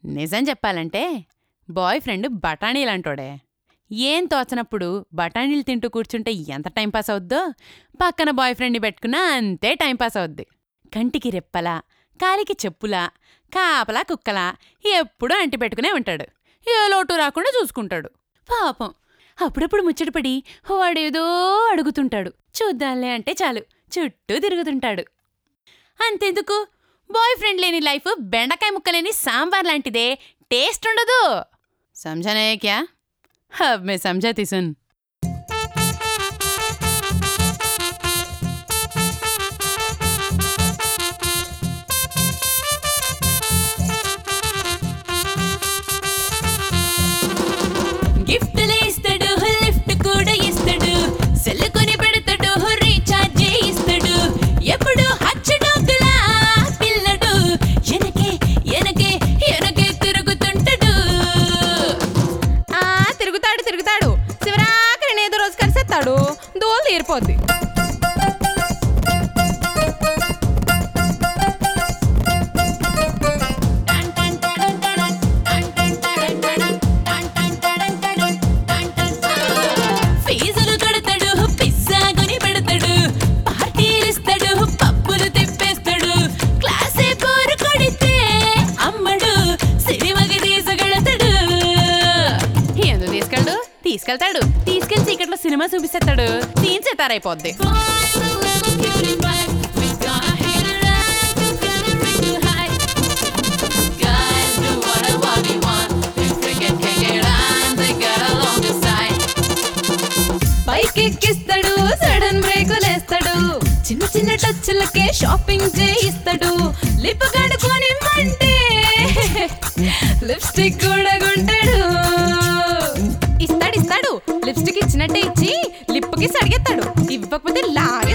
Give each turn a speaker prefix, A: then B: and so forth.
A: నిజం చెప్పాలంటే boy friend బఠానీ లాంటోడే ఏం తోచనప్పుడు బఠానీలు తింటూ కూర్చుంటే ఎంత టైంపాస్ అవుద్దో పక్కన బాయ్ ఫ్రెండ్ని పెట్టుకున్నా అంతే టైంపాస్ అవుద్ది కంటికి రెప్పలా కాలికి చెప్పులా కాపలా కుక్కలా ఎప్పుడూ అంటి పెట్టుకునే ఉంటాడు ఏ లోటు రాకుండా చూసుకుంటాడు పాపం అప్పుడప్పుడు ముచ్చటపడి వాడేదో అడుగుతుంటాడు చూద్దాంలే అంటే చాలు చుట్టూ తిరుగుతుంటాడు అంతెందుకు బాయ్ ఫ్రెండ్ లేని లైఫ్ బెండకాయ ముక్కలేని సాంబార్ లాంటిదే టేస్ట్ ఉండదు సమझाने क्या अब मैं समझाती सुन గిఫ్ట్లే ఇస్తాడు లిఫ్ట్ కూడా ఇస్తాడు సెల్ కొని పెడతాడు రీఛార్జ్ ఇస్తాడు ఎప్పుడు హచ్చడోకులా పిల్లడు ఎనకే ఎనకే ఎనకే తిరుగుతుంటాడు
B: ఆ తిరుగుతాడు తిరుగుతాడు శివరాకరిని ఏదో రోజు కలిసేస్తాడు దోలు తీరిపోద్ది
A: ఫీజులు కడతాడు పిజ్జా కొని పెడతాడు పార్టీలు ఇస్తాడు పప్పులు తెప్పేస్తాడు క్లాసే బోరు కొడితే అమ్మడు సినిమాకి తీసుకెళ్తాడు ఎందుకు తీసుకెళ్ళడు తీసుకెళ్తాడు తీసుకెళ్లి చీకట్లో సినిమా చూపిస్తాడు సీన్ సెతారైపోద్ది Guys do whatever we want. We freaking kick it on. They get along the side.
B: పైకి ఎక్కిస్తాడు సడన్ బ్రేకులేస్తాడు చిన్న చిన్న టచ్లకే షాపింగ్ చేయిస్తాడు లిప్ కడుకొని అంటే లిప్స్టిక్ కూడా కొంటాడు ఇస్తాడు ఇస్తాడు లిప్స్టిక్ ఇచ్చినట్టే ఇచ్చి లిప్ కి సడిగెత్తాడు ఇవ్వకపోతే లాగి